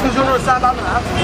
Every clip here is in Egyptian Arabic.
جونيور الساعه بعمل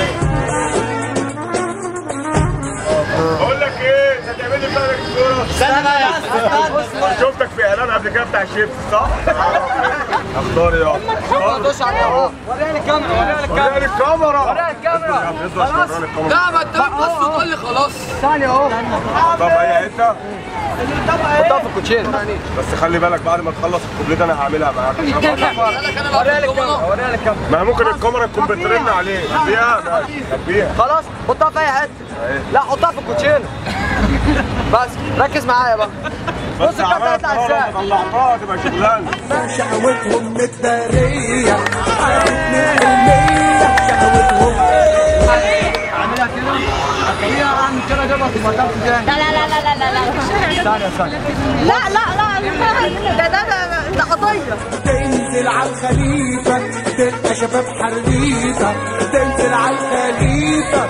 بقول لك ايه انت هتعمل لي فرق الصوره استنى بقى يا شفتك في اعلان قبل كده بتاع الشيبس صح؟ اختار يا دوس عليها وريني الكاميرا وريني الكاميرا وريني الكاميرا وريني الكاميرا خلاص لا ما انت بس تقول لي خلاص ثانية اهو طب هي حته حطها في الكوتشينه بس خلي بالك بعد ما تخلص الكوبليه ده انا هعملها معاك قالك انا وريني بعمل الكاميرا دومنة. وريني الكاميرا ما ممكن الكاميرا تكون بترن عليه خبيها ماشي خبيها خلاص حطها في اي حته لا حطها في الكوتشينه بس ركز معايا بقى بص الكارت هيطلع ازاي طلعتها تبقى شغلانه شهوتهم متدارية عرفت المية شهوتهم اعملها كده هتلاقيها اعمل كده جابها في المكان تاني لا لا لا لا لا لا ثانية ثانية لا لا لا ده ده ده ده قضية تنزل على الخليفة تلقى شباب حريفة تنزل على الخليفة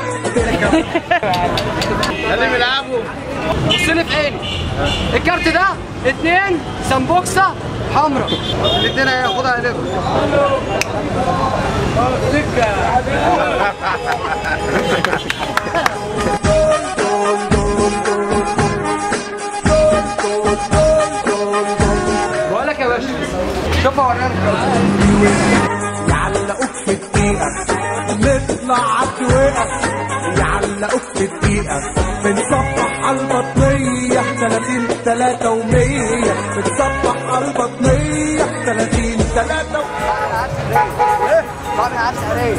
لازم يلعبوا بص لي في عيني الكارت ده اتنين سمبوكسة حمراء الاتنين هياخدها هيلف بقول لك يا باشا شوف اوريها يعلقوك في الدقيقة نطلع عالدويقة يعلقوك في الدقيقة بنصبح على البطنية 30 3 و100 بنصبح على البطنية 30 3 و طبعا عارف سعرية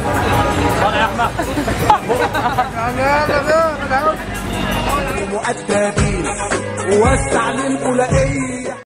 مؤدبين وسع للبولائية